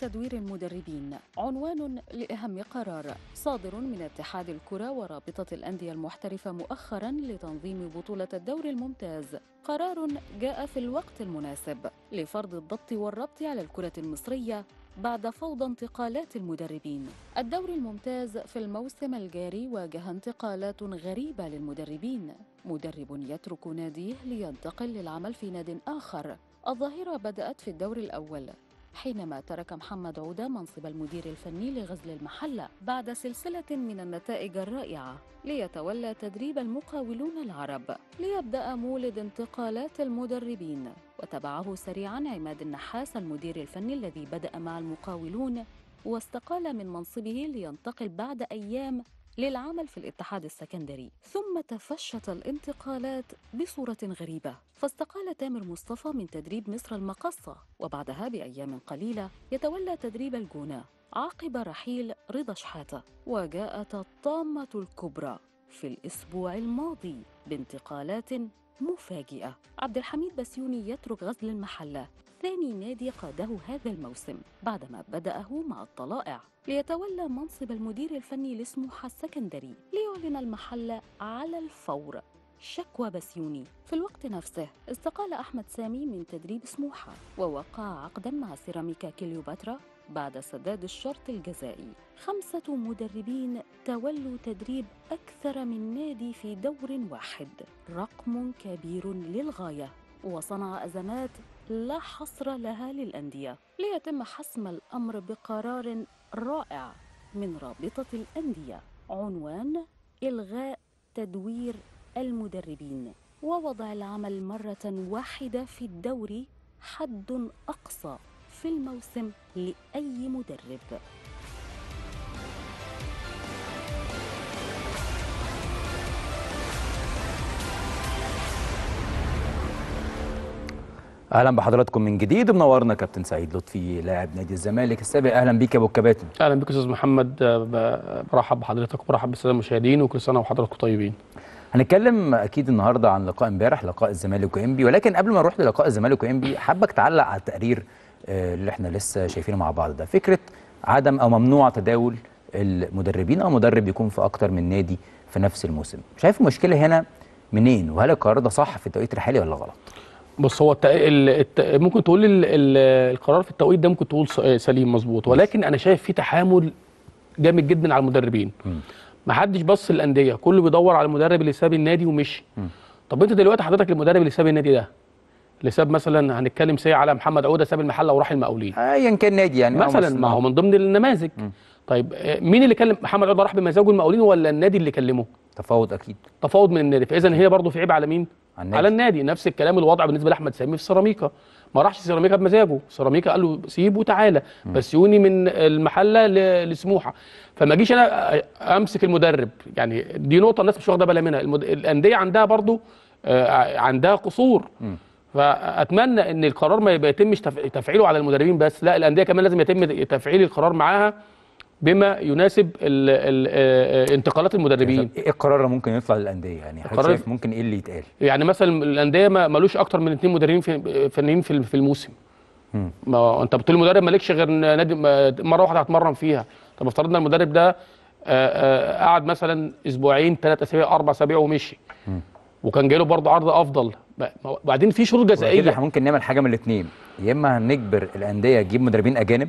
تدوير المدربين عنوان لأهم قرار صادر من اتحاد الكرة ورابطة الأندية المحترفة مؤخرا لتنظيم بطولة الدوري الممتاز قرار جاء في الوقت المناسب لفرض الضبط والربط على الكرة المصرية بعد فوضى انتقالات المدربين الدوري الممتاز في الموسم الجاري واجه انتقالات غريبة للمدربين مدرب يترك ناديه لينتقل للعمل في ناد آخر الظاهرة بدأت في الدور الأول حينما ترك محمد عودة منصب المدير الفني لغزل المحلة بعد سلسلة من النتائج الرائعة ليتولى تدريب المقاولون العرب ليبدأ مولد انتقالات المدربين وتبعه سريعا عماد النحاس المدير الفني الذي بدأ مع المقاولون واستقال من منصبه لينتقل بعد أيام للعمل في الاتحاد السكندري ثم تفشت الانتقالات بصورة غريبة فاستقال تامر مصطفى من تدريب مصر المقصة وبعدها بأيام قليلة يتولى تدريب الجونة عقب رحيل رضا شحاتة وجاءت الطامة الكبرى في الأسبوع الماضي بانتقالات مفاجئة عبد الحميد بسيوني يترك غزل المحلة ثاني نادي قاده هذا الموسم بعدما بدأه مع الطلائع ليتولى منصب المدير الفني لسموحة السكندري ليعلن المحل على الفور شكوى بسيوني في الوقت نفسه استقال أحمد سامي من تدريب سموحة ووقع عقدا مع سيراميكا كليوباترا بعد سداد الشرط الجزائي خمسة مدربين تولوا تدريب أكثر من نادي في دور واحد رقم كبير للغاية وصنع أزمات لا حصر لها للأندية ليتم حسم الأمر بقرار رائع من رابطة الأندية عنوان إلغاء تدوير المدربين ووضع العمل مرة واحدة في الدوري حد أقصى في الموسم لأي مدرب اهلا بحضراتكم من جديد منورنا كابتن سعيد لطفي لاعب نادي الزمالك السابق اهلا بيك يا ابو الكباتن اهلا بك استاذ محمد ب- برحب بحضرتك وبرحب بالساده المشاهدين وكل سنه وحضراتكم طيبين هنتكلم اكيد النهارده عن لقاء امبارح لقاء الزمالك وانبي ولكن قبل ما نروح للقاء الزمالك وانبي حابك تعلق على التقرير آه، اللي احنا لسه شايفينه مع بعض ده فكره عدم او ممنوع تداول المدربين او مدرب يكون في اكتر من نادي في نفس الموسم شايف المشكله هنا منين وهل القرار ده صح في التوقيت الحالي ولا غلط بص هو الت... ال... الت... ممكن تقول ال... ال... القرار في التوقيت ده ممكن تقول س- سليم مظبوط ولكن انا شايف في تحامل جامد جدا على المدربين ما حدش بص للانديه كله بيدور على المدرب اللي ساب النادي ومشي طب انت دلوقتي حضرتك المدرب اللي ساب النادي ده اللي ساب مثلا هنتكلم سي على محمد عوده ساب المحله وراح المقاولين ايا كان نادي يعني أو مثلا مصر- ما هو من ضمن النماذج طيب آه، مين اللي كلم محمد عوده راح بمزاجه المقاولين ولا النادي اللي كلمه تفاوض اكيد تفاوض من النادي فاذا هنا برضه في عيب على مين على النادي. على النادي نفس الكلام الوضع بالنسبه لاحمد سامي في سيراميكا ما راحش سيراميكا بمزاجه سيراميكا قال له سيب وتعالى بس يوني من المحله ل- لسموحه فما اجيش انا امسك المدرب يعني دي نقطه الناس مش واخده بالها منها المد... الانديه عندها برضه آه، عندها قصور فاتمنى ان القرار ما يبقى يتمش تف- تفعيله على المدربين بس لا الانديه كمان لازم يتم تفعيل القرار معاها بما يناسب ال... ال... آه، انتقالات المدربين ايه القرار اللي ممكن يطلع للانديه يعني حضرتك القرار- شايف ممكن ايه اللي يتقال يعني مثلا الانديه ما ملوش اكتر من اثنين مدربين في فنيين في في الموسم مم. ما هو انت بتقول المدرب مالكش غير نادي ما- مره واحده هتمرن فيها طب افترضنا المدرب ده آه، آه، قعد مثلا اسبوعين ثلاث اسابيع اربع اسابيع ومشي وكان جاي له برضه عرض افضل ب- وبعدين في شروط واكيد جزائيه احنا ممكن نعمل حاجه من الاثنين يا اما هنجبر الانديه تجيب مدربين اجانب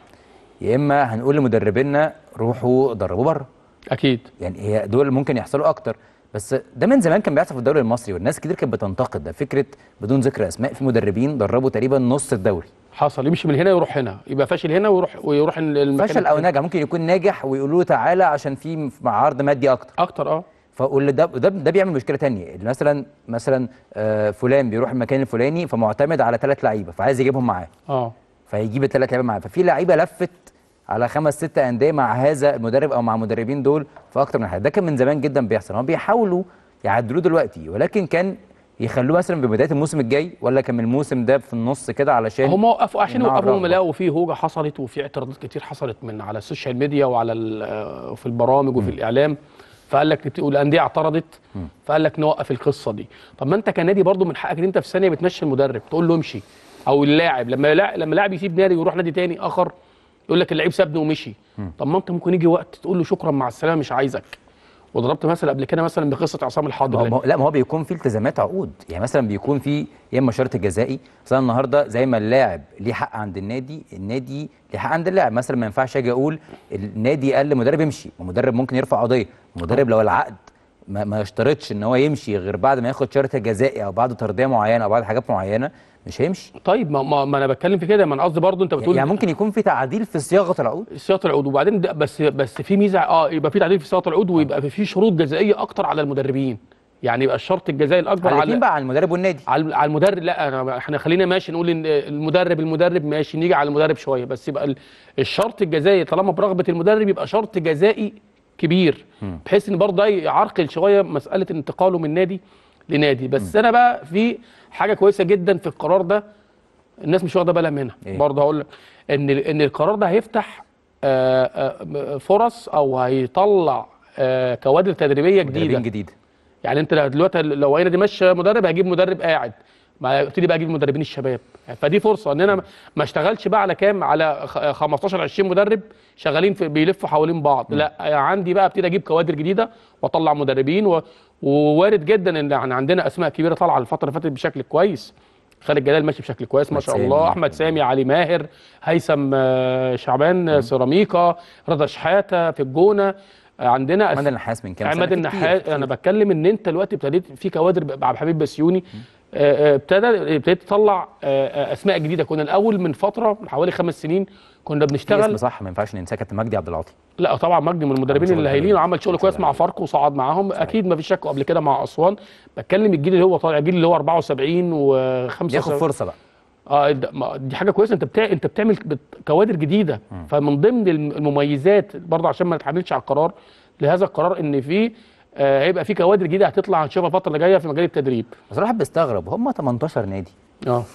يا اما هنقول لمدربينا روحوا دربوا بره اكيد يعني هي دول ممكن يحصلوا اكتر بس ده من زمان كان بيحصل في الدوري المصري والناس كتير كانت بتنتقد ده فكره بدون ذكر اسماء في مدربين دربوا تقريبا نص الدوري حصل يمشي من هنا يروح هنا يبقى فاشل هنا ويروح ويروح المكان فشل او التاني. نجح ممكن يكون ناجح ويقولوا له تعالى عشان في مع عرض مادي اكتر اكتر اه فقول ده ده ده بيعمل مشكله تانية اللي مثلا مثلا آه، فلان بيروح المكان الفلاني فمعتمد على ثلاث لعيبه فعايز يجيبهم معاه اه فيجيب الثلاث لعيبه معاه ففي لعيبه لفت على خمس ست انديه مع هذا المدرب او مع المدربين دول في اكتر من حاجه ده كان من زمان جدا بيحصل هم بيحاولوا يعدلوه دلوقتي ولكن كان يخلوه مثلا ببدايه الموسم الجاي ولا كان من الموسم ده في النص كده علشان هم وقفوا عشان يمنعوا يوقفوا هم الرغبة. لقوا في هوجه حصلت وفي اعتراضات كتير حصلت من على السوشيال ميديا وعلى ال- آه، وفي البرامج وفي الاعلام فقال لك والانديه اعترضت فقال لك نوقف القصه دي طب ما انت كنادي برضو من حقك ان انت في ثانيه بتمشي المدرب تقول له امشي او اللاعب لما لا لما لاعب يسيب نادي ويروح نادي تاني اخر يقول لك اللعيب سابني ومشي طب ما انت ممكن يجي وقت تقول له شكرا مع السلامه مش عايزك وضربت مثل قبل كده مثلا بقصه عصام ما الحاضر هو- ما هو- لا ما هو بيكون في التزامات عقود يعني مثلا بيكون في يا اما شرط جزائي مثلا النهارده زي ما اللاعب ليه حق عند النادي النادي ليه حق عند اللاعب مثلا ما ينفعش اجي اقول النادي قال لمدرب يمشي المدرب ممكن يرفع قضيه المدرب لو العقد ما, ما يشترطش ان هو يمشي غير بعد ما ياخد شرط جزائي او بعد ترضيه معينه او بعد حاجات معينه مش هيمشي طيب ما, ما, ما انا بتكلم في كده ما انا قصدي برضه انت بتقول يعني ممكن يكون في تعديل في صياغه العقود صياغه العقود وبعدين ده بس بس في ميزه اه يبقى في تعديل في صياغه العقود ويبقى في شروط جزائيه اكتر على المدربين يعني يبقى الشرط الجزائي الاكبر على على الاثنين بقى على المدرب والنادي على على المدرب لا أنا احنا خلينا ماشي نقول ان المدرب المدرب ماشي نيجي على المدرب شويه بس يبقى ال- الشرط الجزائي طالما برغبه المدرب يبقى شرط جزائي كبير بحيث ان برضه ده يعرقل شويه مساله انتقاله من نادي لنادي بس انا بقى في حاجه كويسه جدا في القرار ده الناس مش واخده بالها منها إيه؟ برضه هقول لك ان ان القرار ده هيفتح آه، آه، فرص او هيطلع آه، كوادر تدريبيه جديده مدربين جديده يعني انت دلوقتي لو اي نادي ماشي مدرب هجيب مدرب قاعد ما ابتدي بقى اجيب مدربين الشباب يعني فدي فرصه ان انا ما اشتغلش بقى على كام على خ- 15 20 مدرب شغالين في بيلفوا حوالين بعض لا عندي بقى ابتدي اجيب كوادر جديده واطلع مدربين و... ووارد جدا ان يعني عندنا اسماء كبيره طالعه الفتره اللي فاتت بشكل كويس خالد جلال ماشي بشكل كويس ما أحمد شاء سامي. الله احمد سامي علي ماهر هيثم آه، شعبان آه، سيراميكا رضا شحاته في الجونه آه، عندنا عماد النحاس من كام عماد سنة؟ في كتير، النحاس كتير. انا بتكلم ان انت دلوقتي ابتديت في كوادر ب- عبد الحميد بسيوني آه، آه، ابتدى ابتديت تطلع آه، آه، اسماء جديده كنا الاول من فتره من حوالي خمس سنين كنا في بنشتغل اسم صح ما ينفعش ننساه كابتن مجدي عبد العاطي لا طبعا مجدي من المدربين شغل اللي حلو هايلين جدا. وعمل شغل شغل كويس مع حلو. فاركو وصعد معاهم اكيد ما فيش شك قبل كده مع اسوان بتكلم الجيل اللي هو طالع الجيل اللي هو 74 و ياخد 75 فرصه بقى اه ده- ما- دي حاجه كويسه انت بتاع انت بتعمل بت- كوادر جديده فمن ضمن الم- المميزات برضه عشان ما نتحملش على القرار لهذا القرار ان في آه، هيبقى في كوادر جديده هتطلع هنشوفها الفتره اللي جايه في مجال التدريب بس الواحد بيستغرب هم 18 نادي اه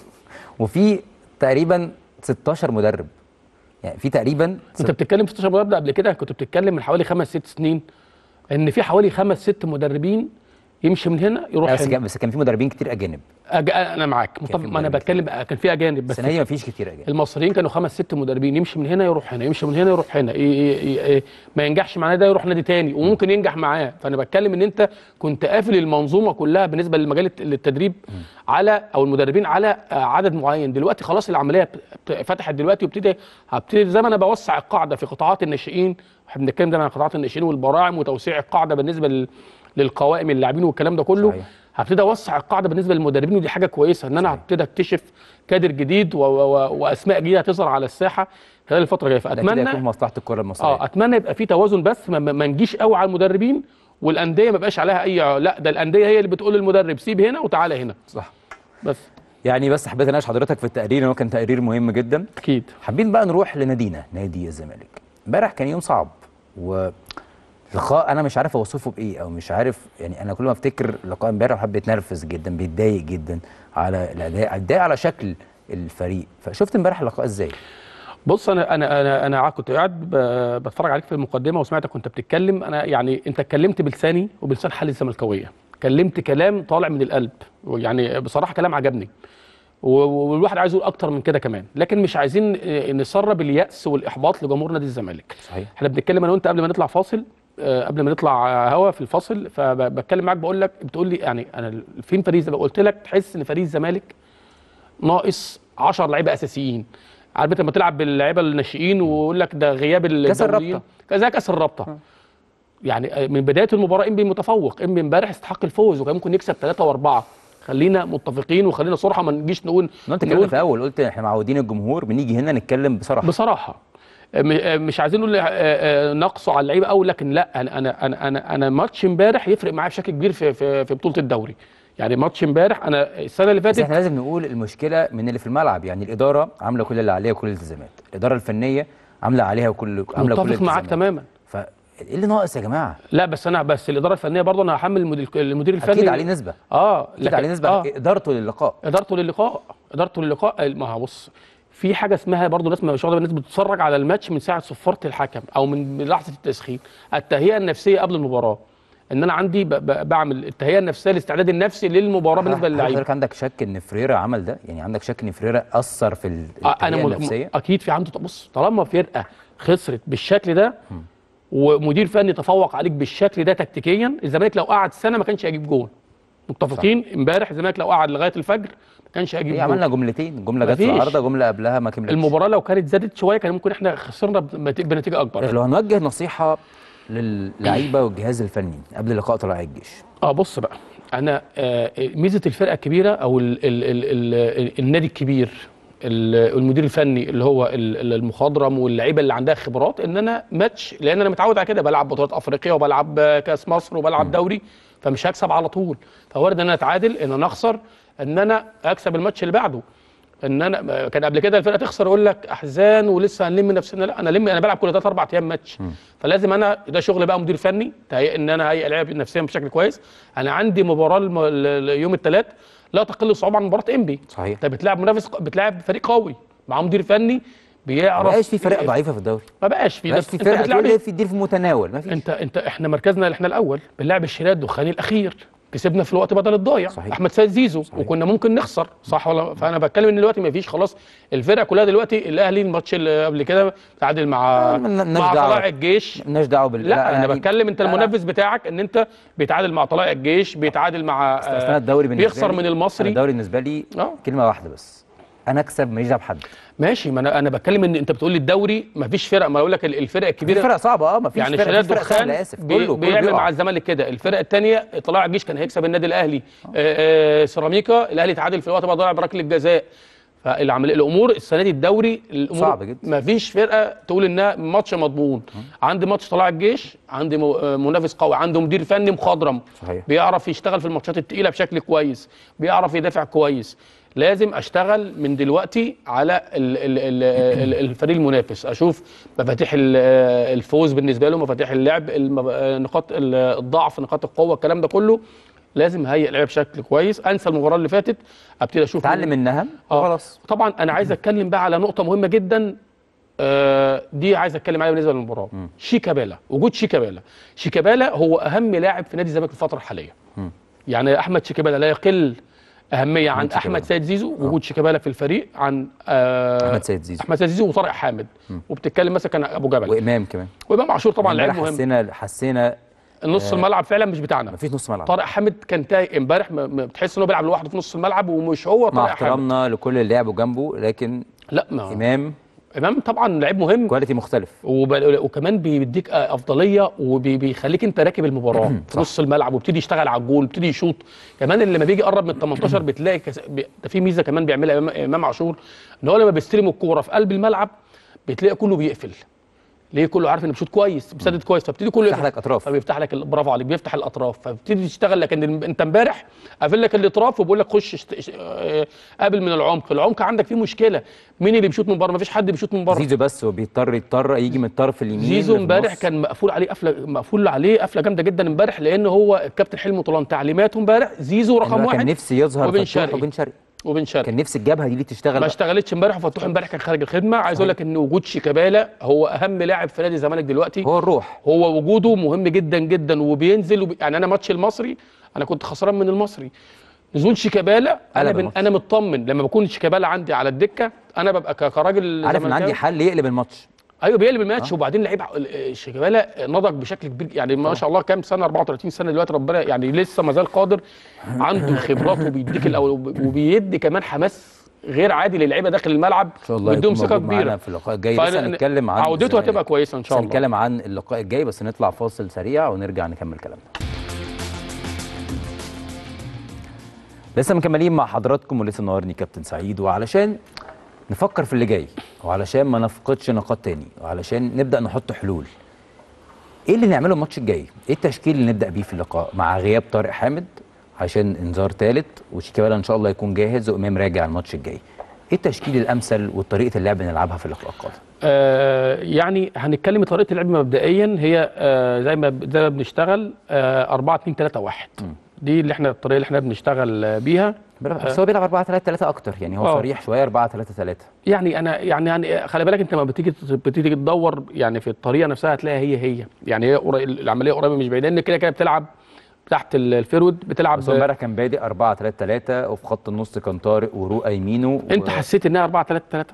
وفي تقريبا 16 مدرب يعني في تقريبا انت بتتكلم في 16 مدرب ده قبل كده كنت بتتكلم من حوالي خمس ست سنين ان في حوالي خمس ست مدربين يمشي من هنا يروح بس هنا كان بس كان في مدربين كتير اجانب أج... انا معاك متفق في ما انا مدربين بتكلم كان في اجانب بس السنه دي مفيش كتير اجانب المصريين كانوا خمس ست مدربين يمشي من هنا يروح هنا يمشي من هنا يروح هنا ي- ي- ي- ما ينجحش معاه ده يروح نادي تاني وممكن ينجح معاه فانا بتكلم ان انت كنت قافل المنظومه كلها بالنسبه لمجال الت- التدريب على او المدربين على آه، عدد معين دلوقتي خلاص العمليه بت- بت- فتحت دلوقتي وابتدي هبتدي زي ما انا بوسع القاعده في قطاعات الناشئين احنا بنتكلم دايما عن قطاعات الناشئين والبراعم وتوسيع القاعده بالنسبه لل- للقوائم اللاعبين والكلام ده كله صحيح. هبتدي اوسع القاعده بالنسبه للمدربين ودي حاجه كويسه ان انا صحيح. هبتدي اكتشف كادر جديد و و و واسماء جديده هتظهر على الساحه خلال الفتره الجايه ده كده يكون في فاتمنى مصلحه الكره المصريه اه اتمنى يبقى في توازن بس ما, ما ما نجيش قوي على المدربين والانديه ما يبقاش عليها اي لا ده الانديه هي اللي بتقول للمدرب سيب هنا وتعالى هنا صح بس يعني بس حبيت اناقش حضرتك في التقرير هو كان تقرير مهم جدا اكيد حابين بقى نروح لنادينا نادي الزمالك امبارح كان يوم صعب و لقاء انا مش عارف اوصفه بايه او مش عارف يعني انا كل ما افتكر لقاء امبارح الواحد بيتنرفز جدا بيتضايق جدا على الاداء اتضايق على شكل الفريق فشفت امبارح اللقاء ازاي بص انا انا انا انا كنت قاعد ب- بتفرج عليك في المقدمه وسمعتك كنت بتتكلم انا يعني انت اتكلمت بلساني وبلسان حال الزملكاويه كلمت كلام طالع من القلب يعني بصراحه كلام عجبني و- والواحد عايز يقول اكتر من كده كمان لكن مش عايزين آه، نسرب اليأس والاحباط لجمهور نادي الزمالك صحيح احنا بنتكلم انا وانت قبل ما نطلع فاصل آه، قبل ما نطلع آه، هوا في الفاصل فبتكلم معاك بقول لك بتقول لي يعني انا فين فريق الزمالك قلت لك تحس ان فريق الزمالك ناقص 10 لعيبه اساسيين عارف انت لما تلعب باللعيبه الناشئين ويقول لك ده غياب كأس الدوليين. الرابطة. زي كاس الرابطه يعني آه، من بدايه المباراه انبي متفوق انبي امبارح استحق الفوز وكان ممكن يكسب ثلاثه واربعه خلينا متفقين وخلينا صراحه ما نجيش نقول انت اتكلمت في الاول قلت احنا معودين الجمهور بنيجي هنا نتكلم بصراحه بصراحه م- آه، مش عايزين نقول آه، آه، نقصوا على اللعيبه قوي لكن لا انا انا انا انا, أنا ماتش امبارح يفرق معايا بشكل كبير في في, في بطوله الدوري يعني ماتش امبارح انا السنه اللي بس فاتت احنا لازم نقول المشكله من اللي في الملعب يعني الاداره عامله كل اللي عليها وكل الالتزامات الاداره الفنيه عامله عليها وكل عامله كل متفق معاك الالتزامات. تماما فايه اللي ناقص يا جماعه لا بس انا بس الاداره الفنيه برضه انا هحمل المدير المدير الفني اكيد عليه نسبه اه اكيد لكن- عليه نسبه آه. ادارته للقاء ادارته للقاء ادارته للقاء ما هو بص في حاجه اسمها برضه ناس مش واخده الناس بتتفرج على الماتش من ساعه صفاره الحكم او من من لحظه التسخين التهيئه النفسيه قبل المباراه ان انا عندي ب- ب- بعمل التهيئه النفسيه الاستعداد النفسي للمباراه بالنسبه للعيبه حضرتك عندك شك ان فريرا عمل ده يعني عندك شك ان فريرا اثر في ال- آه، التهيئه انا م- النفسيه اكيد في عنده بص طالما فرقه خسرت بالشكل ده ومدير فني تفوق عليك بالشكل ده تكتيكيا الزمالك لو قعد سنه ما كانش هيجيب جول متفقين امبارح الزمالك لو قعد لغايه الفجر ما كانش هيجيب هي جول عملنا جملتين جمله جت في مفيش. العارضه جمله قبلها ما كملتش المباراه لو كانت زادت شويه كان ممكن احنا خسرنا بنتيجه بنتيجة اكبر لو هنوجه نصيحه للعيبه والجهاز الفني قبل لقاء طلائع الجيش اه بص بقى انا آه ميزه الفرقه الكبيره او ال ال ال ال ال النادي الكبير ال- المدير الفني اللي هو ال- ال- المخضرم واللعيبه اللي عندها خبرات ان انا ماتش لان انا متعود على كده بلعب بطولات افريقيا وبلعب آه، كاس مصر وبلعب دوري فمش هكسب على طول فوارد ان انا اتعادل ان انا اخسر ان انا اكسب الماتش اللي بعده ان انا كان قبل كده الفرقه تخسر يقول لك احزان ولسه هنلم نفسنا لا انا لم انا بلعب كل ثلاث اربع ايام ماتش فلازم انا ده شغل بقى مدير فني تهيئ ان انا هيئ لعيبه نفسيا بشكل كويس انا عندي مباراه الم- ال- ال- يوم الثلاث لا تقل صعوبه عن مباراه انبي صحيح انت بتلعب منافس بتلعب فريق قوي مع مدير فني ما بيعرف بقاش في فرق ضعيفه في الدوري ما بقاش في ما بقاش بس في انت فرق بتلعب تقول إيه؟ لي في دي في المتناول ما فيش انت انت احنا مركزنا احنا الاول بنلعب الشراء الدخاني الاخير كسبنا في الوقت بدل الضايع صحيح. احمد سيد زيزو صحيح. وكنا ممكن نخسر صح ولا فانا بتكلم ان دلوقتي ما فيش خلاص الفرقه كلها دلوقتي الاهلي الماتش اللي قبل كده تعادل مع آه، ملناش مع دعوة. طلائع الجيش مالناش دعوه بال لا, انا يعني بتكلم انت لا، لا. المنافس بتاعك ان انت بيتعادل مع طلائع الجيش بيتعادل مع أصل أنا الدوري بالنسبه بيخسر لي- من أنا المصري الدوري بالنسبه لي اه كلمه واحده بس انا اكسب ماليش دعوه بحد ماشي ما انا انا بتكلم ان انت بتقول لي الدوري ما فيش فرق ما اقول لك ال- الفرق في الكبيره فرق صعبه اه ما فيش يعني فرق شلال في فرق دخان سهله اسف بي كله كله بيعمل بيقع. مع الزمالك كده الفرقه الثانيه طلائع الجيش كان هيكسب النادي الاهلي آه، آه، سيراميكا الاهلي تعادل في الوقت بقى ضيع بركله الجزاء فالعمليه الامور السنه دي الدوري الامور صعب جدا. ما فيش فرقه تقول انها ماتش مضمون عندي ماتش طلائع الجيش عندي م- آه، منافس قوي عنده مدير فني مخضرم صحيح. بيعرف يشتغل في الماتشات التقيله بشكل كويس بيعرف يدافع كويس لازم اشتغل من دلوقتي على ال ال ال ال الفريق المنافس اشوف مفاتيح ال- الفوز بالنسبه له مفاتيح اللعب المب- نقاط ال- الضعف نقاط القوه الكلام ده كله لازم هيئ لعب بشكل كويس انسى المباراه اللي فاتت ابتدي اشوف اتعلم منها اه وخلاص طبعا انا عايز اتكلم بقى على نقطه مهمه جدا آه دي عايز اتكلم عليها بالنسبه للمباراه شيكابالا وجود شيكابالا شيكابالا هو اهم لاعب في نادي الزمالك الفتره الحاليه يعني احمد شيكابالا لا يقل اهميه عن أحمد شيكابالا. احمد سيد زيزو وجود شيكابالا في الفريق عن آه احمد سيد زيزو احمد سيد زيزو وطارق حامد وبتتكلم مثلا كان ابو جبل وامام كمان وامام عاشور طبعا لعيب امبارح مهم حسينا حسينا نص الملعب فعلا مش بتاعنا مفيش نص ملعب طارق حامد كان تايه امبارح ما- ما- بتحس انه بيلعب لوحده في نص الملعب ومش هو مع طارق حامد احترامنا لكل اللي لعبوا جنبه لكن لا ما امام امام طبعا لعيب مهم كواليتي مختلف وب... وكمان بيديك افضليه وبيخليك انت راكب المباراه في نص الملعب وبيبتدي يشتغل على الجول وبيبتدي يشوط كمان اللي لما بيجي يقرب من ال 18 بتلاقي كس... بي... ده في ميزه كمان بيعملها إمام- امام عاشور ان هو لما بيستلم الكوره في قلب الملعب بتلاقي كله بيقفل ليه كله عارف انه بيشوط كويس بيسدد كويس فبتدي كله يفتح يقفل. لك أطراف. فبيفتح لك ال- برافو عليك بيفتح الاطراف فبتبتدي تشتغل لكن ال- انت امبارح قافل لك الاطراف وبيقول لك خش اشت... اشت... آه، قابل من العمق العمق عندك فيه مشكله مين اللي بيشوط من بره مفيش حد بيشوط من بره زيزو بس وبيضطر يضطر يجي من الطرف اليمين زيزو اللي في امبارح النص. كان مقفول عليه قفله مقفول عليه قفله جامده جدا امبارح لان هو الكابتن حلمي طولان تعليماته امبارح زيزو يعني رقم هو كان واحد نفسي يظهر وبن فتوح شرقي. وبن شرقي وبن شرقي كان نفسي الجبهه دي اللي تشتغل ما بقى. اشتغلتش امبارح وفتوح امبارح كان خارج الخدمه عايز اقول لك ان وجود شيكابالا هو اهم لاعب في نادي الزمالك دلوقتي هو الروح هو وجوده مهم جدا جدا وبينزل وبي... يعني انا ماتش المصري انا كنت خسران من المصري نزول شيكابالا انا قلب بن... الماتش. انا مطمن لما بكون شيكابالا عندي على الدكه انا ببقى ك- كراجل عارف ان عندي زملكاوي. حل يقلب الماتش ايوه بيقلب الماتش وبعدين لعيب ع- شيكابالا نضج بشكل كبير يعني ما شاء الله كام سنه 34 سنه دلوقتي ربنا يعني لسه ما زال قادر عنده الخبرات وبيديك الأول وب- وبيدي كمان حماس غير عادي للعيبه داخل الملعب ان شاء الله بيديهم يكون ثقه موجود معانا كبيره في اللقاء الجاي فأنا- لسه هنتكلم عن عودته الزمالك. هتبقى كويسه ان بس شاء الله هنتكلم عن اللقاء الجاي بس نطلع فاصل سريع ونرجع نكمل كلامنا لسه مكملين مع حضراتكم ولسه منورني كابتن سعيد وعلشان نفكر في اللي جاي وعلشان ما نفقدش نقاط تاني وعلشان نبدا نحط حلول ايه اللي نعمله الماتش الجاي ايه التشكيل اللي نبدا بيه في اللقاء مع غياب طارق حامد عشان انذار ثالث وشيكابالا ان شاء الله يكون جاهز وامام راجع الماتش الجاي ايه التشكيل الامثل وطريقه اللعب اللي نلعبها في اللقاء القادم آه يعني هنتكلم طريقه اللعب مبدئيا هي آه زي ما زي ما بنشتغل آه 4 2 3 1 دي اللي احنا الطريقه اللي احنا بنشتغل آه، بيها بس هو بيلعب 4 3 3 اكتر يعني هو آه. صريح شويه 4 3 3 يعني انا يعني يعني خلي بالك انت لما بتيجي بتيجي تدور يعني في الطريقه نفسها هتلاقيها هي هي يعني هي قري- العمليه قريبه مش بعيده لان كده كده بتلعب تحت ال- الفيرود بتلعب بس هو امبارح كان بادئ 4 3 3 وفي خط النص كان طارق ورؤى يمينه انت و... حسيت انها 4 3 3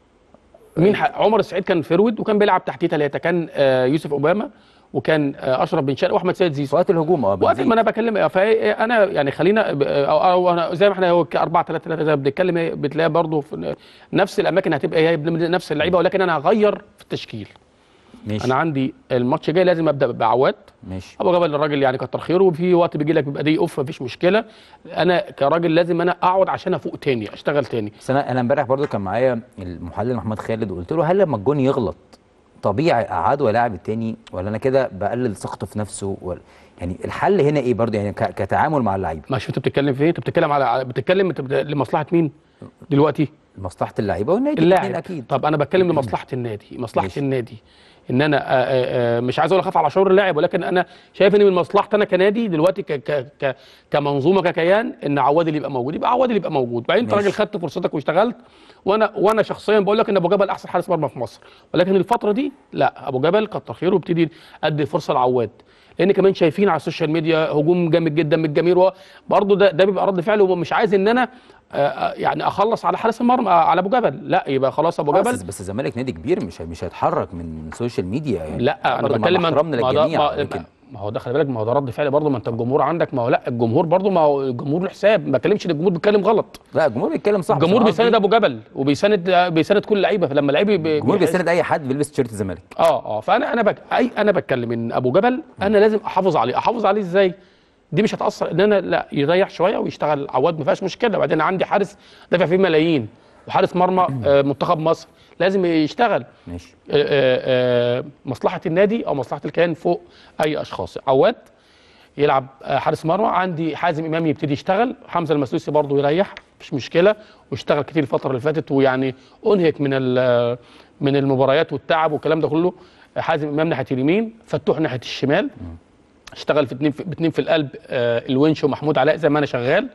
مين ح... عمر السعيد كان فيرود وكان بيلعب تحتيه ثلاثه كان آه يوسف اوباما وكان آه اشرف بن شرقي واحمد سيد في زيزو وقت الهجوم اه وقت بنزيد. ما انا بكلم فانا يعني خلينا ب- او, أو انا زي ما احنا هو 4 3 3 زي ما بنتكلم إيه، بتلاقي برضه في نفس الاماكن هتبقى هي نفس اللعيبه ولكن انا هغير في التشكيل ماشي انا عندي الماتش الجاي لازم ابدا بعواد ماشي ابو جبل الراجل يعني كتر خيره وفي وقت بيجي لك بيبقى دي اوف مفيش مشكله انا كراجل لازم انا اقعد عشان افوق تاني اشتغل تاني بس انا انا امبارح برضو كان معايا المحلل محمد خالد وقلت له هل لما الجون يغلط طبيعي اقعده والاعب التاني ولا انا كده بقلل ثقته في نفسه ولا يعني الحل هنا ايه برضو يعني ك- كتعامل مع اللعيبه ما شوف انت بتتكلم في ايه انت بتتكلم على بتتكلم انت بت- لمصلحه مين دلوقتي مصلحه اللعيبه والنادي الاتنين اللاعب اكيد طب انا بتكلم لمصلحه النادي مصلحه ماشي. النادي ان انا آآ آآ مش عايز اقول اخاف على شعور اللاعب ولكن انا شايف ان من مصلحتي انا كنادي دلوقتي ك ك ك كمنظومه ككيان ان عواد اللي يبقى موجود يبقى عواد اللي يبقى موجود بعدين انت ماشي. راجل خدت فرصتك واشتغلت وانا وانا شخصيا بقول لك ان ابو جبل احسن حارس مرمى في مصر ولكن الفتره دي لا ابو جبل كتر خيره وابتدي ادي فرصه لعواد لان كمان شايفين على السوشيال ميديا هجوم جامد جدا من الجماهير برضه ده ده بيبقى رد فعل ومش عايز ان انا آه، آه، يعني اخلص على حارس المرمى آه، على ابو جبل لا يبقى خلاص ابو جبل بس بس الزمالك نادي كبير مش مش هيتحرك من السوشيال ميديا يعني لا انا برضو مع بتكلم عن- احترامنا ما ده- للجميع ما, لكن ما هو ده خلي بالك ما هو ده رد فعل برضه ما انت الجمهور عندك ما هو لا الجمهور برضه ما هو الجمهور له حساب ما بتكلمش ان الجمهور بيتكلم غلط لا الجمهور بيتكلم صح بس الجمهور أنا قصدي بيساند ابو جبل وبيساند بيساند كل اللعيبه فلما اللعيب بي- الجمهور بيحس- بيساند اي حد بيلبس تيشيرت الزمالك اه اه فانا انا بك... اي انا بتكلم ان ابو جبل انا لازم احافظ عليه احافظ عليه ازاي دي مش هتاثر ان انا لا يريح شويه ويشتغل عواد ما فيهاش مشكله وبعدين عندي حارس دافع فيه ملايين وحارس مرمى آه، منتخب مصر لازم يشتغل ماشي آه، آه، آه، مصلحه النادي او مصلحه الكيان فوق اي اشخاص عواد يلعب آه، حارس مرمى عندي حازم امام يبتدي يشتغل حمزه المسلوسي برضه يريح مش مشكله واشتغل كتير الفتره اللي فاتت ويعني انهك من ال- من المباريات والتعب والكلام ده كله حازم امام ناحيه اليمين فتوح ناحيه الشمال اشتغل في اتنين في اتنين في القلب آه، الونش ومحمود علاء زي ما انا شغال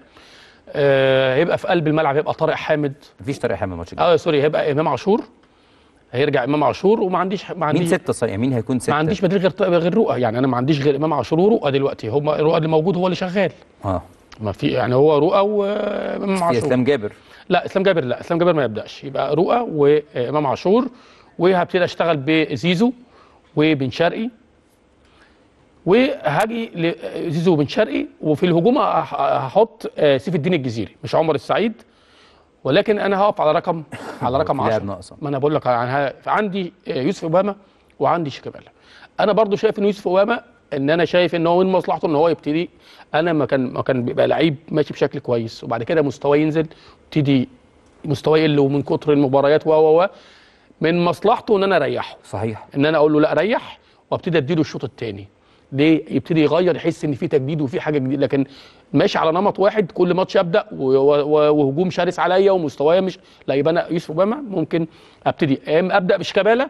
آه، هيبقى في قلب الملعب هيبقى طارق حامد مفيش طريقه حامل الماتش الجاي اه سوري هيبقى امام عاشور هيرجع امام عاشور وما عنديش ما مين عنديش ستة صحيح مين هيكون ستة ما عنديش بديل غير غير رؤى يعني انا ما عنديش غير امام عاشور ورؤى دلوقتي هم رؤى اللي موجود هو اللي شغال اه ما في يعني هو رؤى وامام في عاشور اسلام جابر لا اسلام جابر لا اسلام جابر ما يبداش يبقى رؤى وامام عاشور وهبتدي اشتغل بزيزو وبن شرقي وهاجي لزيزو وبن شرقي وفي الهجوم هح- هحط آه، سيف الدين الجزيري مش عمر السعيد ولكن انا هقف على رقم على رقم في لاعب 10 ناقصة. ما انا بقول لك يعني عندي آه، يوسف اوباما وعندي شيكابالا انا برضو شايف ان يوسف اوباما ان انا شايف ان هو من مصلحته ان هو يبتدي انا ما كان ما كان بيبقى لعيب ماشي بشكل كويس وبعد كده مستواه ينزل يبتدي مستواه يقل ومن كتر المباريات و و و من مصلحته ان انا اريحه صحيح ان انا اقول له لا ريح وابتدي اديله الشوط الثاني ليه يبتدي يغير يحس ان في تجديد وفي حاجه جديده لكن ماشي على نمط واحد كل ماتش ابدا و- و- وهجوم شرس عليا ومستوايا مش لا يبقى انا يوسف اوباما ممكن ابتدي يا اما ابدا بشيكابالا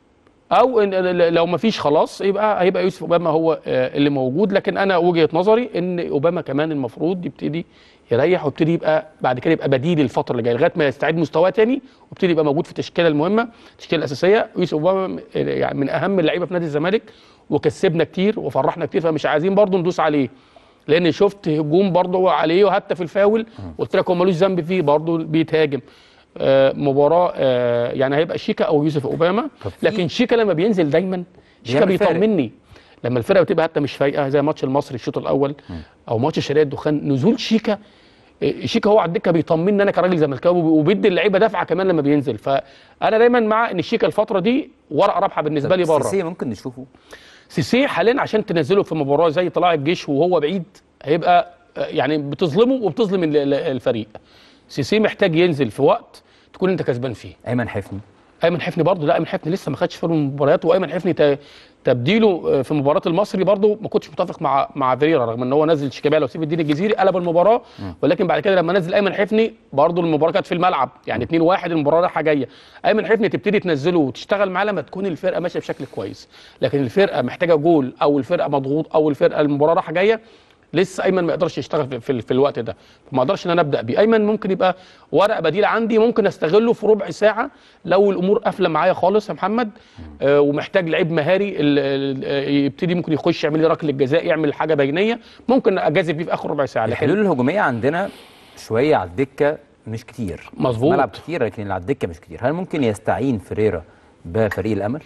او إن لو ما فيش خلاص يبقى هيبقى يوسف اوباما هو آه، اللي موجود لكن انا وجهه نظري ان اوباما كمان المفروض يبتدي يريح ويبتدي يبقى بعد كده يبقى بديل الفتره اللي جايه لغايه ما يستعيد مستواه تاني ويبتدي يبقى موجود في التشكيله المهمه التشكيله الاساسيه يوسف اوباما م- يعني من اهم اللعيبه في نادي الزمالك وكسبنا كتير وفرحنا كتير فمش عايزين برضه ندوس عليه لان شفت هجوم برضه عليه وحتى في الفاول قلت لك هو ملوش ذنب فيه برضه بيتهاجم آه مباراه آه يعني هيبقى شيكا او يوسف اوباما طب في- لكن شيكا لما بينزل دايما شيكا بيعمل فارق. بيطمني لما الفرقه بتبقى حتى مش فايقه زي ماتش المصري الشوط الاول او ماتش شرقيه الدخان نزول شيكا إيه، شيكا هو على الدكه بيطمني انا كراجل زملكاوي وبيدي اللعيبه دفعه كمان لما بينزل فانا دايما مع ان شيكا الفتره دي ورقه رابحه بالنسبه لي بره سيسي ممكن نشوفه سيسي حاليا عشان تنزله في مباراه زي طلائع الجيش وهو بعيد هيبقى آه، يعني بتظلمه وبتظلم ال- ال- الفريق سيسي محتاج ينزل في وقت تكون انت كسبان فيه ايمن حفني ايمن حفني برضه لا ايمن حفني لسه ما خدش فيه المباريات وايمن حفني ت- تبديله آه، في مباراه المصري برضه ما كنتش متفق مع مع فيريرا رغم ان هو نزل شيكابالا وسيف الدين الجزيري قلب المباراه ولكن بعد كده لما نزل ايمن حفني برضه المباراه كانت في الملعب يعني 2 1 المباراه رايحه جايه ايمن حفني تبتدي تنزله وتشتغل معاه لما تكون الفرقه ماشيه بشكل كويس لكن الفرقه محتاجه جول او الفرقه مضغوط او الفرقه المباراه رايحه جايه لسه ايمن ما يقدرش يشتغل في, في, في الوقت ده فما اقدرش ان انا ابدا بيه ايمن ممكن يبقى ورقه بديل عندي ممكن استغله في ربع ساعه لو الامور قافله معايا خالص يا محمد آه ومحتاج لعيب مهاري ال- ال- آه، يبتدي ممكن يخش يعمل لي ركله جزاء يعمل حاجه بينيه ممكن اجازف بيه في اخر ربع ساعه لكن الحلول الهجوميه عندنا شويه على الدكه مش كتير مظبوط. ملعب كتير لكن اللي على الدكه مش كتير هل ممكن يستعين فريرا بفريق الامل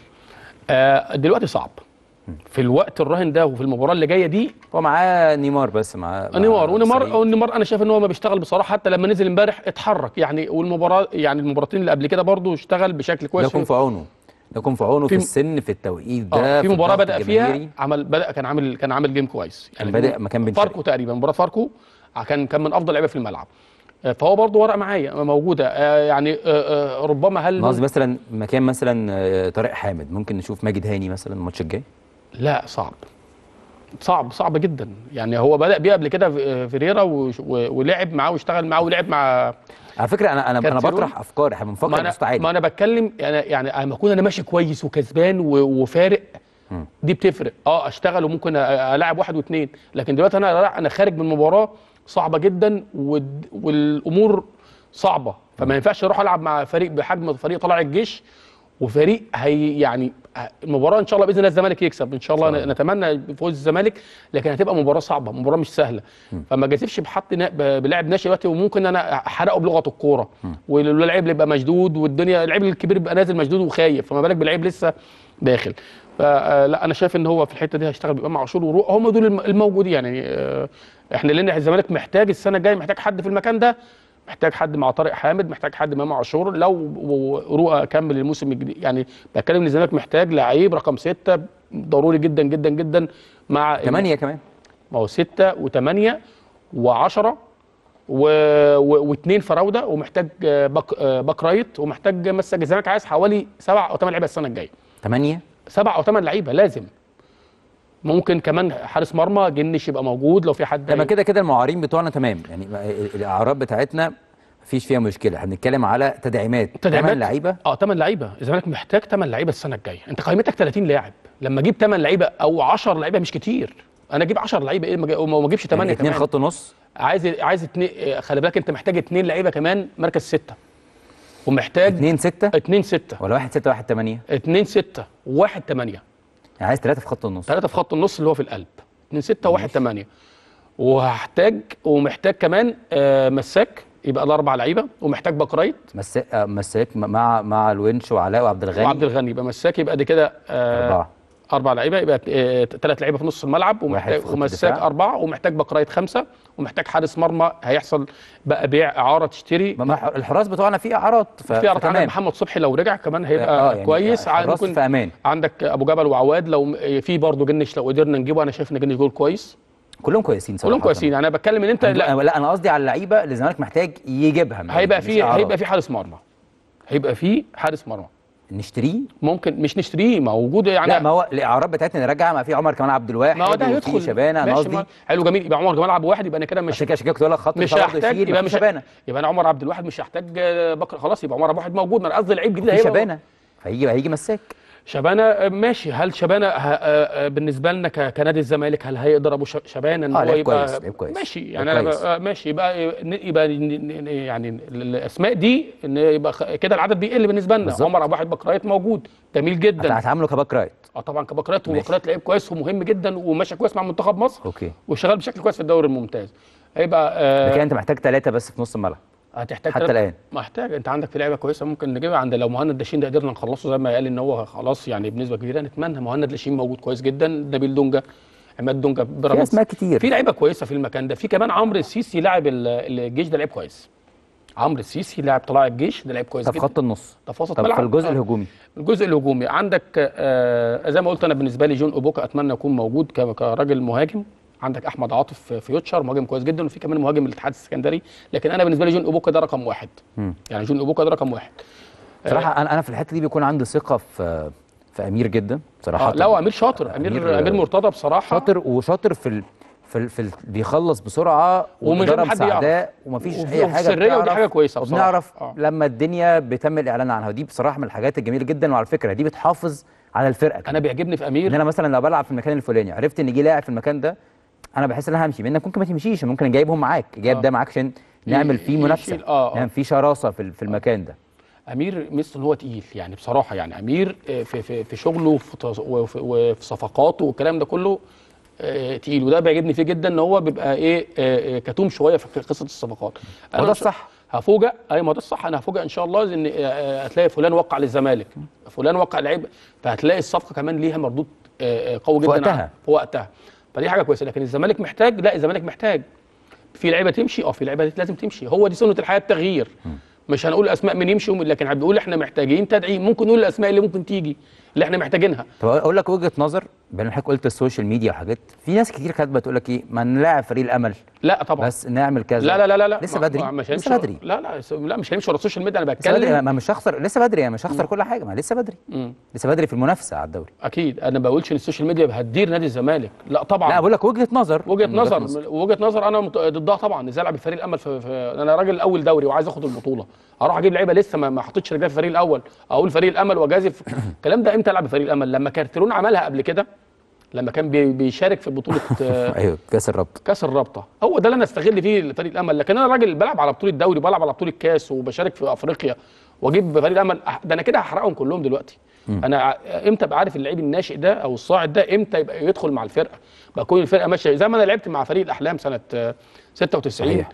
آه دلوقتي صعب في الوقت الراهن ده وفي المباراه اللي جايه دي هو معاه نيمار بس معاه مع نيمار ونيمار سعيد. ونيمار انا شايف ان هو ما بيشتغل بصراحه حتى لما نزل امبارح اتحرك يعني والمباراه يعني المباراتين اللي قبل كده برضه اشتغل بشكل ده كويس يكون في عونه ده يكون في عونه في, في- السن في التوقيت ده اه في مباراه الضغط بدا فيها الجماهيري. عمل بدا كان عامل كان عامل جيم كويس كان بادئ مكان بن فاركو تقريبا مباراه فاركو كان كان من افضل لعيبه في الملعب آه، فهو برضه ورق معايا موجوده آه، يعني آه، آه، ربما هل أنا قصدي مثلا مكان مثلا آه، طارق حامد ممكن نشوف ماجد هاني مثلا الماتش الجاي لا صعب صعب صعب جدا يعني هو بدا بيه قبل كده في- فيريرا وش- و- ولعب معاه واشتغل معاه ولعب مع على فكره انا انا انا كارتيرون؟ بطرح افكار احنا ما بنفكر انا بصوت عالي ما انا بتكلم يعني يعني لما اكون انا ماشي كويس وكسبان و- وفارق مم. دي بتفرق اه اشتغل وممكن أ- العب واحد واثنين لكن دلوقتي انا انا خارج من مباراه صعبه جدا والد- والامور صعبه فما ينفعش اروح العب مع فريق بحجم فريق طلع الجيش وفريق هي يعني المباراه ان شاء الله باذن الله الزمالك يكسب ان شاء الله, الله. نتمنى فوز الزمالك لكن هتبقى مباراه صعبه مباراه مش سهله فما جازفش بحط نا- ب- بلاعب ناشئ دلوقتي وممكن انا احرقه بلغه الكوره واللاعب اللي يبقى مشدود والدنيا اللعيب الكبير بيبقى نازل مشدود وخايف فما بالك بلعيب لسه داخل فلا انا شايف ان هو في الحته دي هيشتغل بامام عاشور وروح هم دول الم- الموجودين يعني آه، احنا لان الزمالك محتاج السنه الجايه محتاج حد في المكان ده محتاج حد مع طارق حامد محتاج حد امام عاشور لو و- رؤى كمل الموسم الجديد يعني بتكلم ان الزمالك محتاج لعيب رقم ستة ضروري جدا جدا جدا مع ثمانية كمان ما هو ستة وثمانية وعشرة و... و... واثنين فراوده ومحتاج آه، باك آه، باك رايت ومحتاج مسك الزمالك عايز حوالي سبع او ثمان لعيبه السنه الجايه ثمانية سبع او ثمان لعيبه لازم ممكن كمان حارس مرمى جنش يبقى موجود لو في حد لما كده كده المعارين بتوعنا تمام يعني ما- ال- الاعراب بتاعتنا مفيش فيها مشكله احنا بنتكلم على تدعيمات تدعيمات ثمان لعيبه اه 8 لعيبه الزمالك محتاج 8 لعيبه السنه الجايه انت قائمتك 30 لاعب لما اجيب 8 لعيبه او 10 لعيبه مش كتير انا اجيب 10 لعيبه ايه ما أجي- وما اجيبش 8 يعني اثنين كمان خط نص عايز عايز اتنين آه، خلي بالك انت محتاج اتنين لعيبه كمان مركز ستة ومحتاج اثنين ستة اتنين ستة ولا واحد ستة واحد ثمانية اتنين ستة وواحد تمانية يعني عايز ثلاثة في خط النص ثلاثة في خط النص اللي هو في القلب اتنين ستة وواحد تمانية وهحتاج ومحتاج كمان آه، مساك يبقى ده اربع لعيبه ومحتاج باك رايت مس... آه، مساك مع مع الونش وعلاء وعبد الغني وعبد الغني يبقى مساك يبقى دي كده آه، أربعة اربع لعيبه يبقى ثلاث لعيبه في نص الملعب واحد ومحتاج في خط ومساك الدفاع. اربعه ومحتاج باك رايت خمسه ومحتاج حارس مرمى هيحصل بقى بيع اعاره تشتري ما- ما الحراس بتوعنا فيه اعراض ف... في عرض عندك فتمام. محمد صبحي لو رجع كمان آه، هيبقى يعني كويس ع- الحراس في امان عندك ابو جبل وعواد لو م- في برضه جنش لو قدرنا نجيبه انا شايف ان جنش جول كويس كلهم كويسين صراحه كلهم كويسين يعني انا بتكلم ان انت لا, لا لا انا قصدي على اللعيبه اللي الزمالك محتاج يجيبها مش- هيبقى مش في إعارات. هيبقى في حارس مرمى هيبقى في حارس مرمى نشتريه ممكن مش نشتريه موجود يعني لا ما هو الاعارات بتاعتنا نرجع ما في عمر كمان عبد الواحد ما هو ده وفي هيدخل شبانه انا ماشي، قصدي ما- حلو جميل يبقى عمر جمال عبد واحد يبقى انا كده مش عشان كده عشان كده كنت بقول لك خط مش الدفاع برضه هيحتاج يشيل، يبقى مفيش مش شبانه يبقى انا عمر عبد الواحد مش هيحتاج آه، بكر خلاص يبقى عمر عبد الواحد موجود ما انا قصدي لعيب جديد في هيبقى شبانه فهيجي هيجي مساك شبانه آه، ماشي هل شبانه ه- آه، آه، بالنسبه لنا ك- كنادي الزمالك هل هيقدر ابو ش- شبانه ان آه، هو لعيب يبقى كويس، لعيب كويس. ماشي لعيب يعني انا كويس. ب- آه، ماشي يبقى يبقى ن- ن- يعني ال- الاسماء دي ان يبقى خ- كده العدد بيقل بالنسبه لنا بالظبط. عمر عبد الواحد بكرايت موجود جميل هت- جدا هتعامله كباك رايت اه طبعا كبكرات ماشي. وبكرات لعيب كويس ومهم جدا وماشي كويس مع منتخب مصر اوكي وشغال بشكل كويس في الدوري الممتاز هيبقى آه لكن انت محتاج ثلاثه بس في نص الملعب هتحتاج حتى تلات- الآن. محتاج انت عندك في لعيبه كويسه ممكن نجيبها عند لو مهند لاشين ده قدرنا نخلصه زي ما قال ان هو خلاص يعني بنسبه كبيره نتمنى مهند لاشين موجود كويس جدا نبيل دونجا عماد دونجا في بيراميدز اسماء كتير في لعيبه كويسه في المكان ده في كمان عمرو السيسي لاعب ال- الجيش ده لعيب كويس عمرو السيسي لاعب طلائع الجيش ده لعيب كويس طب جدا خط النص ده في وسط طب ملعب في الجزء آه. الهجومي الجزء الهجومي عندك آه زي ما قلت انا بالنسبه لي جون اوبوكا اتمنى يكون موجود ك- كراجل مهاجم عندك احمد عاطف في فيوتشر مهاجم كويس جدا وفي كمان مهاجم الاتحاد السكندري لكن انا بالنسبه لي جون اوبوكا ده رقم واحد مم. يعني جون اوبوكا ده رقم واحد بصراحه انا انا في الحته دي بيكون عندي ثقه في في امير جدا بصراحه آه لا هو امير شاطر امير أمير- امير, مرتضى بصراحه شاطر وشاطر في ال... في ال... في ال... بيخلص بسرعه ومن غير وإدارة ما حد يعرف. مساعداه ومفيش وفي- اي وفي حاجه سرية ودي بتعرف- حاجة كويسة بصراحة. وبنعرف آه. لما الدنيا بيتم الاعلان عنها ودي بصراحه من الحاجات الجميله جدا وعلى فكره دي بتحافظ على الفرقه انا كمان. بيعجبني في ان امير انا مثلا لو بلعب في المكان الفلاني عرفت ان جه لاعب في المكان ده انا بحس ان انا همشي منك ممكن ما تمشيش ممكن جايبهم معاك جايب آه. ده معاك عشان نعمل فيه منافسه يشيل- آه، آه. نعمل فيه شراسه في ال- في المكان ده امير ميزته ان هو تقيل يعني بصراحه يعني امير آه، في في في شغله وفي تص- وفي, وفي صفقاته والكلام ده كله آه، تقيل وده بيعجبني فيه جدا ان هو بيبقى ايه آه، آه، كتوم شويه في قصه الصفقات هو ده مش- الصح. هفوجئ اي ما ده الصح انا هفوجئ ان شاء الله ان آه، آه، هتلاقي فلان وقع للزمالك فلان وقع لعيب فهتلاقي الصفقه كمان ليها مردود آه، آه، قوي في جدا وقتها. عن- في وقتها فدي حاجه كويسه لكن الزمالك محتاج لا الزمالك محتاج في لعيبه تمشي اه في لعيبه لازم تمشي هو دي سنه الحياه التغيير مش هنقول اسماء من يمشي ومن- لكن بنقول احنا محتاجين تدعيم ممكن نقول الاسماء اللي ممكن تيجي اللي احنا محتاجينها طب اقول لك وجهه نظر بين حضرتك قلت السوشيال ميديا وحاجات في ناس كتير كاتبه تقول لك ايه ما نلاعب فريق الامل لا طبعا بس نعمل كذا لا لا لا لا لا لسه ما- بدري ما- مش لسه هيمشي بدري لا لا لا مش هيمشي ورا السوشيال ميديا انا لسه بدري بتكلم ما مش هخسر لسه بدري يعني مش هخسر كل حاجه ما لسه بدري مم. لسه بدري في المنافسه على الدوري اكيد انا ما بقولش ان السوشيال ميديا هتدير نادي الزمالك لا طبعا لا بقول لك وجهه نظر وجهه من نظر وجهه نظر انا مت- ضدها طبعا ازاي العب الفريق الامل في, في انا راجل اول دوري وعايز اخد البطوله اروح اجيب لعيبه لسه ما, ما حطيتش رجلي في الفريق الاول اقول فريق الامل واجازف الكلام ده امتى العب فريق الامل لما كارتيرون عملها قبل كده لما كان بي- بيشارك في بطوله آه، ايوه كاس الرابطه كاس الرابطه هو ده اللي انا استغل فيه فريق الامل لكن انا راجل بلعب على بطوله دوري بلعب على بطوله كاس وبشارك في افريقيا واجيب فريق الامل أح- ده انا كده هحرقهم كلهم دلوقتي انا ع- امتى ابقى عارف اللعيب الناشئ ده او الصاعد ده امتى يبقى يدخل مع الفرقه بكون الفرقه ماشيه زي ما انا لعبت مع فريق الاحلام سنه آه، 96 صحيح.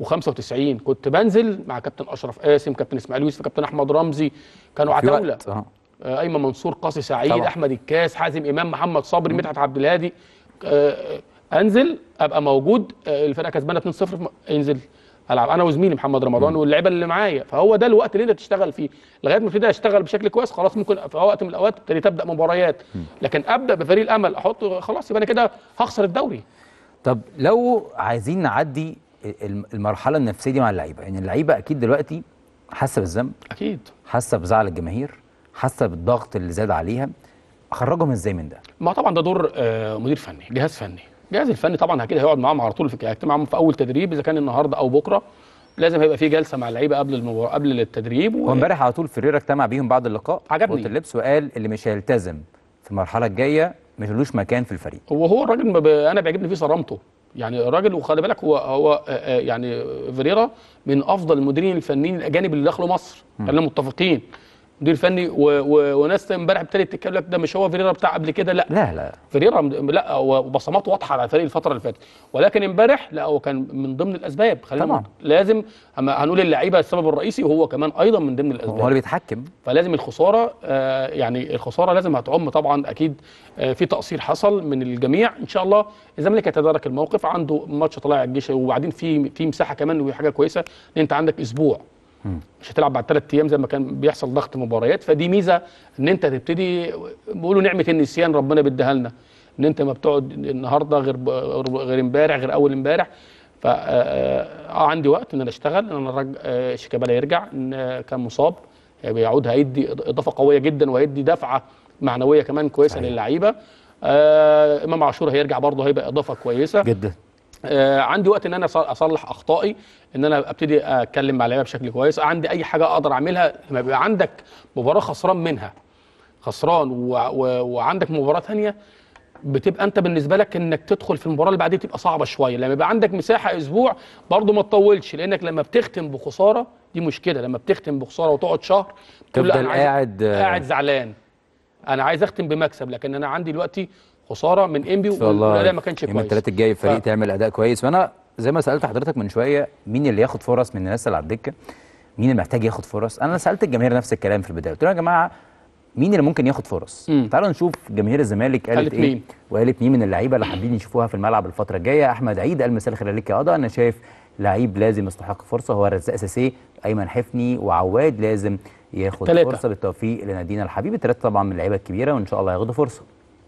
و95 كنت بنزل مع كابتن اشرف قاسم كابتن اسماعيل يوسف كابتن احمد رمزي كانوا في عتاوله وقت اه آه، ايمن منصور قاسي سعيد طبعا. احمد الكاس حازم امام محمد صبري مدحت عبد الهادي آه، انزل ابقى موجود آه، الفرقه كسبانه 2-0 في م- انزل العب انا وزميلي محمد رمضان واللعيبه اللي معايا فهو ده الوقت اللي انت تشتغل فيه لغايه ما ابتدي اشتغل بشكل كويس خلاص ممكن في وقت من الاوقات ابتدي تبدا مباريات لكن ابدا بفريق الامل احط خلاص يبقى انا كده هخسر الدوري طب لو عايزين نعدي الم- المرحله النفسيه دي مع اللعيبه يعني اللعيبه اكيد دلوقتي حاسه بالذنب اكيد حاسه بزعل الجماهير حاسه بالضغط اللي زاد عليها اخرجهم ازاي من ده ما طبعا ده دور آه، مدير فني جهاز فني الجهاز الفني طبعا اكيد هيقعد معاهم على طول في هيجتمع معاهم في اول تدريب اذا كان النهارده او بكره لازم هيبقى في جلسه مع اللعيبه قبل المباراه قبل التدريب و... هو امبارح على طول فريرا اجتمع بيهم بعد اللقاء عجبني. اوضه اللبس وقال اللي مش هيلتزم في المرحله الجايه مش لوش مكان في الفريق وهو الراجل ما ب... انا بيعجبني فيه صرامته يعني الراجل وخلي بالك هو هو آه، آه، يعني فيريرا من افضل المديرين الفنيين الاجانب اللي دخلوا مصر خلينا متفقين مدير فني و... و... وناس امبارح ابتدت تتكلم لك ده مش هو فيريرا بتاع قبل كده لا لا لا فيريرا م- لا هو بصماته واضحه على الفريق الفتره اللي فاتت ولكن امبارح لا هو كان من ضمن الاسباب خلينا طبعاً. نقول. لازم أما هنقول اللعيبه السبب الرئيسي وهو كمان ايضا من ضمن هو الاسباب اللي بيتحكم فلازم الخساره آه يعني الخساره لازم هتعم طبعا اكيد آه في تقصير حصل من الجميع ان شاء الله الزمالك يتدارك الموقف عنده ماتش طلائع الجيش وبعدين في في مساحه كمان وهي حاجه كويسه ان انت عندك اسبوع مش هتلعب بعد ثلاث ايام زي ما كان بيحصل ضغط مباريات فدي ميزه ان انت تبتدي بيقولوا نعمه النسيان ربنا بيديها لنا ان انت ما بتقعد النهارده غير غير امبارح غير اول امبارح ف آه، آه، عندي وقت ان انا اشتغل ان انا الراجل آه، شيكابالا يرجع ان آه، كان مصاب بيعود هيدي اضافه قويه جدا وهيدي دفعه معنويه كمان كويسه صحيح. للعيبه آه امام عاشور هيرجع برضه هيبقى اضافه كويسه جدا آه عندي وقت ان انا أص- اصلح اخطائي ان انا ابتدي اتكلم مع اللعيبه بشكل كويس عندي اي حاجه اقدر اعملها لما يبقى عندك مباراه خسران منها خسران و... و... وعندك مباراه ثانيه بتبقى انت بالنسبه لك انك تدخل في المباراه اللي بعديها تبقى صعبه شويه لما يبقى عندك مساحه اسبوع برضه ما تطولش لانك لما بتختم بخساره دي مشكله لما بتختم بخساره وتقعد شهر تقول لا تفضل أنا عايز- قاعد، آه، قاعد زعلان انا عايز اختم بمكسب لكن انا عندي دلوقتي خساره من انبي ان شاء الله والاداء ما كانش يوم كويس الثلاث الجاي الفريق ف- تعمل اداء كويس وانا زي ما سالت حضرتك من شويه مين اللي ياخد فرص من الناس اللي على الدكه مين اللي محتاج ياخد فرص انا سالت الجماهير نفس الكلام في البدايه قلت لهم يا جماعه مين اللي ممكن ياخد فرص مم. تعالوا نشوف جماهير الزمالك قالت, قالت ايه مين؟ وقالت مين من اللعيبه اللي حابين يشوفوها في الملعب الفتره الجايه احمد عيد قال مساء الخير عليك يا قضا انا شايف لعيب لازم يستحق فرصه هو رزاق اساسي ايمن حفني وعواد لازم ياخد تلاتة. فرصه بالتوفيق لنادينا الحبيب الثلاثه طبعا من اللعيبه الكبيره وان شاء الله هياخدوا فرصه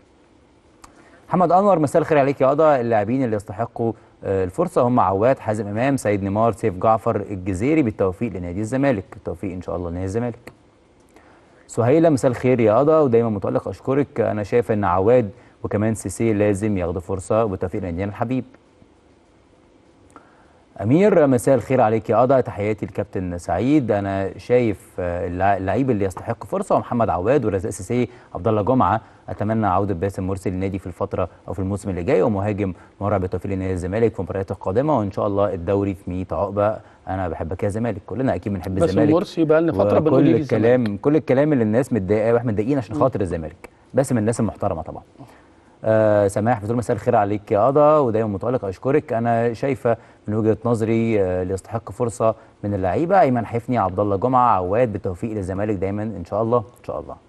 محمد انور مساء الخير عليك يا قضا اللاعبين اللي يستحقوا آه، الفرصه هم عواد حازم امام سيد نيمار سيف جعفر الجزيري بالتوفيق لنادي الزمالك بالتوفيق ان شاء الله لنادي الزمالك سهيلة مساء الخير يا قضا ودايما متألق اشكرك انا شايف ان عواد وكمان سيسي لازم ياخدوا فرصه وبالتوفيق لنادينا الحبيب امير مساء الخير عليك يا قضا تحياتي لكابتن سعيد انا شايف آه، اللع- اللعيب اللي يستحق فرصه هو محمد عواد والرزاق السيسي عبد الله جمعه اتمنى عوده باسم مرسي للنادي في الفتره او في الموسم اللي جاي ومهاجم مرعب بالتوفيق لنادي الزمالك في المباريات القادمه وان شاء الله الدوري في 100 عقبه انا بحبك يا زمالك كلنا اكيد بنحب باسم الزمالك مرسي بقى لنا فتره بنقول كل يجي الكلام كل الكلام اللي الناس متضايقه واحنا متضايقين عشان خاطر الزمالك بس من الناس المحترمه طبعا آه سماح بتقول مساء الخير عليك يا قضا ودايما متالق اشكرك انا شايفه من وجهه نظري آه اللي يستحق فرصه من اللعيبه ايمن حفني عبد الله جمعه عواد بالتوفيق للزمالك دايما ان شاء الله ان شاء الله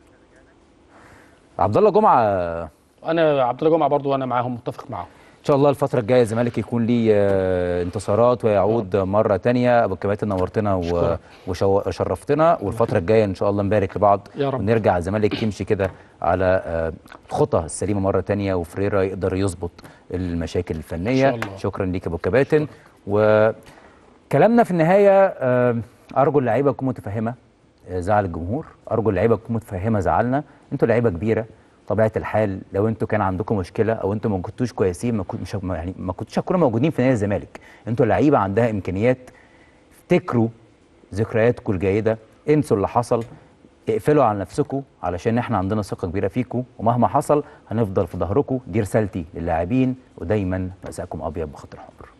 عبد الله جمعه آه، انا عبد الله جمعه برضو انا معاهم متفق معاهم ان شاء الله الفتره الجايه الزمالك يكون ليه آه، انتصارات ويعود مره تانية ابو الكباتن نورتنا و- وشو- وشرفتنا والفتره الجايه ان شاء الله نبارك لبعض يا رب. ونرجع الزمالك يمشي كده على آه، الخطى السليمه مره تانية وفريرا يقدر يظبط المشاكل الفنيه إن شاء الله. شكرا ليك يا ابو الكباتن وكلامنا في النهايه آه، ارجو اللعيبه تكون متفهمه آه، زعل الجمهور ارجو اللعيبه تكون متفهمه زعلنا انتوا لعيبه كبيره طبيعه الحال لو انتوا كان عندكم مشكله او انتوا ما كنتوش كويسين ما كنت مش ما- يعني ما كنتوش هتكونوا موجودين في نادي الزمالك انتوا لعيبه عندها امكانيات افتكروا ذكرياتكم الجيده انسوا اللي حصل اقفلوا على نفسكم علشان احنا عندنا ثقه كبيره فيكم ومهما حصل هنفضل في ظهركم دي رسالتي للاعبين ودايما مساءكم ابيض بخط الحمر